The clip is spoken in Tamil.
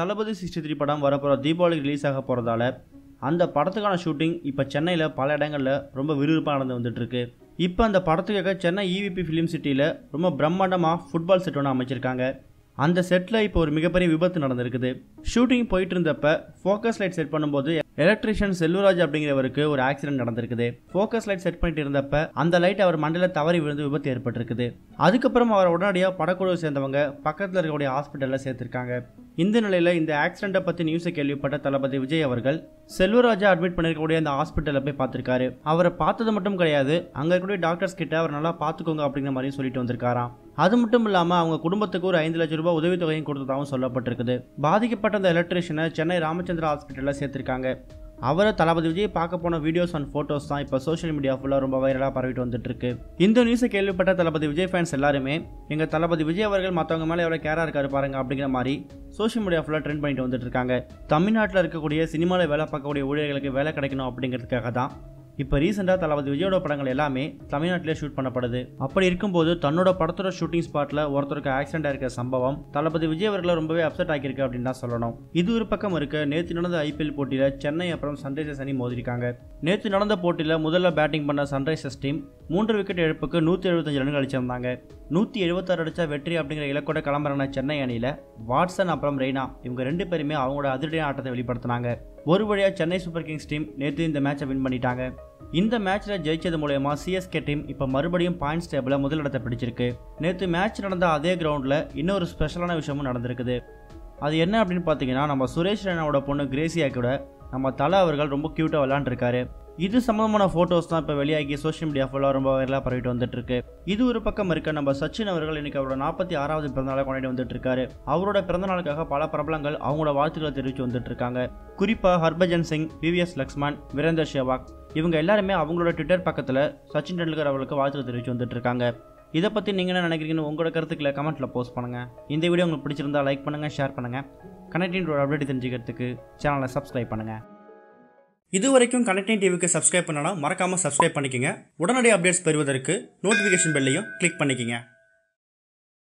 தளபதி சிக்ஸ்டி த்ரீ படம் வரப்போகிற தீபாவளிக்கு ரிலீஸ் ஆக போகிறதால அந்த படத்துக்கான ஷூட்டிங் இப்போ சென்னையில் பல இடங்களில் ரொம்ப விறுவிறுப்பாக நடந்து வந்துட்டுருக்கு இப்போ அந்த படத்துக்காக சென்னை இவிபி ஃபிலிம் சிட்டியில் ரொம்ப பிரம்மாண்டமாக ஃபுட்பால் செட் ஒன்று அமைச்சிருக்காங்க அந்த செட்டில் இப்போ ஒரு மிகப்பெரிய விபத்து நடந்திருக்குது ஷூட்டிங் போயிட்டு இருந்தப்ப ஃபோக்கஸ் லைட் செட் பண்ணும்போது எலக்ட்ரிஷியன் செல்வராஜ் அப்படிங்கிறவருக்கு ஒரு ஆக்சிடென்ட் நடந்திருக்குது ஃபோக்கஸ் லைட் செட் பண்ணிட்டு இருந்தப்ப அந்த லைட் அவர் மண்டல தவறி விழுந்து விபத்து ஏற்பட்டிருக்குது அதுக்கப்புறம் அவர் உடனடியாக படக்குழுவை சேர்ந்தவங்க பக்கத்தில் இருக்கக்கூடிய ஹாஸ்பிட்டலில் சேர்த்திருக்காங்க இந்த நிலையில் இந்த ஆக்சிடென்ட்டை பற்றி நியூஸை கேள்விப்பட்ட தளபதி விஜய் அவர்கள் செல்வராஜா அட்மிட் பண்ணிருக்கக்கூடிய அந்த ஹாஸ்பிட்டலில் போய் பார்த்துருக்காரு அவரை பார்த்தது மட்டும் கிடையாது அங்கே இருக்கக்கூடிய டாக்டர்ஸ் கிட்ட அவர் நல்லா பார்த்துக்கோங்க அப்படிங்கிற மாதிரி சொல்லிட்டு வந்திருக்காராம் அது மட்டும் இல்லாமல் அவங்க குடும்பத்துக்கு ஒரு ஐந்து லட்சம் ரூபாய் உதவித்தொகையும் கொடுத்ததாகவும் சொல்லப்பட்டிருக்குது பாதிக்கப்பட்ட அந்த எலக்ட்ரிஷியனை சென்னை ராமச்சந்திரா ஹாஸ்பிட்டலில் சேர்த்திருக்காங்க அவரை தளபதி விஜய் பார்க்க போன வீடியோஸ் அண்ட் ஃபோட்டோஸ் தான் இப்போ சோஷியல் மீடியா ஃபுல்லாக ரொம்ப வைரலாக பரவிட்டு வந்துட்டு இருக்கு இந்த நியூஸை கேள்விப்பட்ட தளபதி விஜய் ஃபேன்ஸ் எல்லாருமே எங்கள் தளபதி விஜய் அவர்கள் மற்றவங்க மேலே எவ்வளோ கேராக இருக்காரு பாருங்க அப்படிங்கிற மாதிரி சோஷியல் மீடியா ஃபுல்லாக ட்ரெண்ட் பண்ணிட்டு வந்துட்டு இருக்காங்க தமிழ்நாட்டில் இருக்கக்கூடிய சினிமாவில் வேலை பார்க்கக்கூடிய ஊழியர்களுக்கு வேலை கிடைக்கணும் அப்படிங்கிறதுக்காக தான் இப்போ ரீசெண்டாக தளபதி விஜயோட படங்கள் எல்லாமே தமிழ்நாட்டிலே ஷூட் பண்ணப்படுது அப்படி இருக்கும்போது தன்னோட படத்தோட ஷூட்டிங் ஸ்பாட்டில் ஒருத்தருக்கு ஆக்சிடென்ட் இருக்கிற சம்பவம் தளபதி விஜய் அவர்களை ரொம்பவே அப்செட் ஆகியிருக்கு அப்படின்னு தான் சொல்லணும் இது ஒரு பக்கம் இருக்க நேற்று நடந்த ஐபிஎல் போட்டியில் சென்னை அப்புறம் சன்ரைசர்ஸ் அணி மோதிருக்காங்க நேற்று நடந்த போட்டியில் முதல்ல பேட்டிங் பண்ண சன்ரைசர்ஸ் டீம் மூன்று விக்கெட் இழப்புக்கு நூற்றி எழுபத்தஞ்சு ரன்கள் அடிச்சிருந்தாங்க நூற்றி எழுபத்தாறு அடிச்சா வெற்றி அப்படிங்கிற இலக்கோட கிளம்புறான சென்னை அணியில் வாட்சன் அப்புறம் ரெய்னா இவங்க ரெண்டு பேருமே அவங்களோட அதிரடியான ஆட்டத்தை வெளிப்படுத்தினாங்க ஒரு வழியாக சென்னை சூப்பர் கிங்ஸ் டீம் நேற்று இந்த மேட்சை வின் பண்ணிட்டாங்க இந்த மேட்ச்சில் ஜெயிச்சது மூலயமா சிஎஸ்கே டீம் இப்போ மறுபடியும் பாயிண்ட்ஸ் டேபிளில் முதலிடத்தை பிடிச்சிருக்கு நேற்று மேட்ச் நடந்த அதே கிரவுண்டில் இன்னொரு ஸ்பெஷலான விஷயமும் நடந்திருக்குது அது என்ன அப்படின்னு பார்த்தீங்கன்னா நம்ம சுரேஷ் ரெய்னாவோட பொண்ணு கிரேசியா கூட நம்ம தலை அவர்கள் ரொம்ப க்யூட்டாக விளாண்டுருக்காரு இது சம்பந்தமான ஃபோட்டோஸ் தான் இப்போ வெளியாகி சோஷியல் மீடியா ஃபுல்லாக ரொம்ப வைரலாக பரவிட்டு வந்துட்டு இருக்கு இது ஒரு பக்கம் இருக்க நம்ம சச்சின் அவர்கள் இன்னைக்கு அவரோட நாற்பத்தி ஆறாவது பிறந்தநாளை கொண்டாடி வந்துட்டு இருக்காரு அவரோட பிறந்தநாளுக்காக பல பிரபலங்கள் அவங்களோட வாழ்த்துக்களை தெரிவித்து வந்துட்டு இருக்காங்க குறிப்பாக ஹர்பஜன் சிங் விவிஎஸ் லக்ஷ்மன் வீரேந்தர் சேவாக் இவங்க எல்லாருமே அவங்களோட ட்விட்டர் பக்கத்தில் சச்சின் டெண்டுல்கர் அவர்களுக்கு வாழ்த்துக்கள் தெரிவித்து வந்துட்டு இருக்காங்க இதை பற்றி நீங்கள் என்ன நினைக்கிறீங்கன்னு உங்களோட கருத்துக்களை கமெண்ட்டில் போஸ்ட் பண்ணுங்கள் இந்த வீடியோ உங்களுக்கு பிடிச்சிருந்தா லைக் பண்ணுங்கள் ஷேர் பண்ணுங்கள் கனெக்டிங் அப்டேட் தெரிஞ்சுக்கிறதுக்கு சேனலை சப்ஸ்கிரைப் பண்ணுங்கள் இது வரைக்கும் கனெக்டிங் டிவிக்கு சப்ஸ்கிரைப் பண்ணனா மறக்காமல் சப்ஸ்கிரைப் பண்ணிக்கங்க உடனடி அப்டேட்ஸ் பெறுவதற்கு நோட்டிஃபிகேஷன் பெல்லையும் கிளிக் பண்ணிக்கங்க